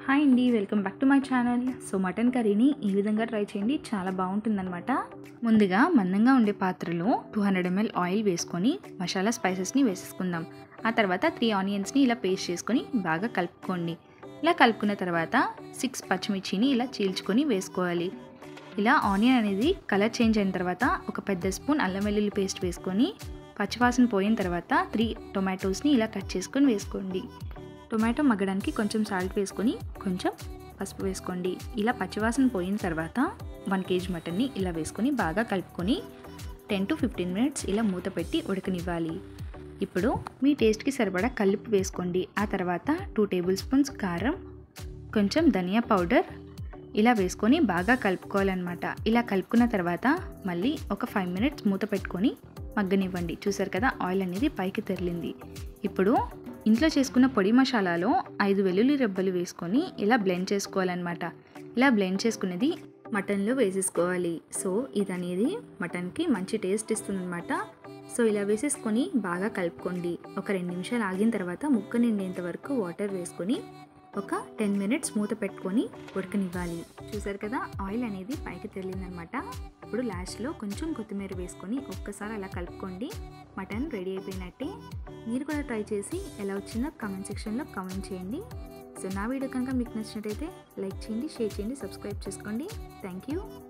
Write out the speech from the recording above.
hi అండి welcome back to my channel so mutton కర్రీని ఈ విధంగా ట్రై చేయండి చాలా బాగుంటుందన్నమాట ముందుగా మందంగా ఉండే పాత్రలో టూ హండ్రెడ్ ఎంఎల్ ఆయిల్ వేసుకొని మసాలా స్పైసెస్ని వేసేసుకుందాం ఆ తర్వాత త్రీ ఆనియన్స్ని ఇలా పేస్ట్ చేసుకొని బాగా కలుపుకోండి ఇలా కలుపుకున్న తర్వాత సిక్స్ పచ్చిమిర్చిని ఇలా చీల్చుకొని వేసుకోవాలి ఇలా ఆనియన్ అనేది కలర్ చేంజ్ అయిన తర్వాత ఒక పెద్ద స్పూన్ అల్లం వెల్లుల్లి పేస్ట్ వేసుకొని పచ్చివాసన పోయిన తర్వాత త్రీ టొమాటోస్ని ఇలా కట్ చేసుకొని వేసుకోండి టొమాటో మగ్గడానికి కొంచెం సాల్ట్ వేసుకొని కొంచెం పసుపు వేసుకోండి ఇలా పచ్చివాసన పోయిన తర్వాత వన్ కేజీ మటన్ని ఇలా వేసుకొని బాగా కలుపుకొని టెన్ టు ఫిఫ్టీన్ మినిట్స్ ఇలా మూత పెట్టి ఉడకనివ్వాలి ఇప్పుడు మీ టేస్ట్కి సరిపడా కలుపు వేసుకోండి ఆ తర్వాత టూ టేబుల్ స్పూన్స్ కారం కొంచెం ధనియా పౌడర్ ఇలా వేసుకొని బాగా కలుపుకోవాలన్నమాట ఇలా కలుపుకున్న తర్వాత మళ్ళీ ఒక ఫైవ్ మినిట్స్ మూత పెట్టుకొని మగ్గనివ్వండి చూసారు కదా ఆయిల్ అనేది పైకి తెరిలింది ఇప్పుడు ఇంట్లో చేసుకున్న పొడి మసాలాలో ఐదు వెల్లుల్లి రెబ్బలు వేసుకొని ఇలా బ్లెండ్ చేసుకోవాలన్నమాట ఇలా బ్లెండ్ చేసుకునేది మటన్లో వేసేసుకోవాలి సో ఇది అనేది మటన్కి మంచి టేస్ట్ ఇస్తుందన్నమాట సో ఇలా వేసేసుకొని బాగా కలుపుకోండి ఒక రెండు నిమిషాలు ఆగిన తర్వాత ముక్క నిండేంత వరకు వాటర్ వేసుకొని ఒక టెన్ మినిట్స్ మూత పెట్టుకొని ఉడకనివ్వాలి చూసారు కదా ఆయిల్ అనేది పైకి తెల్లిందనమాట ఇప్పుడు లాస్ట్లో కొంచెం కొత్తిమీర వేసుకొని ఒక్కసారి అలా కలుపుకోండి మటన్ రెడీ అయిపోయినట్టే మీరు కూడా ట్రై చేసి ఎలా వచ్చిందో కామెంట్ సెక్షన్లో కామెంట్ చేయండి సో నా వీడియో కనుక మీకు నచ్చినట్టయితే లైక్ చేయండి షేర్ చేయండి సబ్స్క్రైబ్ చేసుకోండి థ్యాంక్ యూ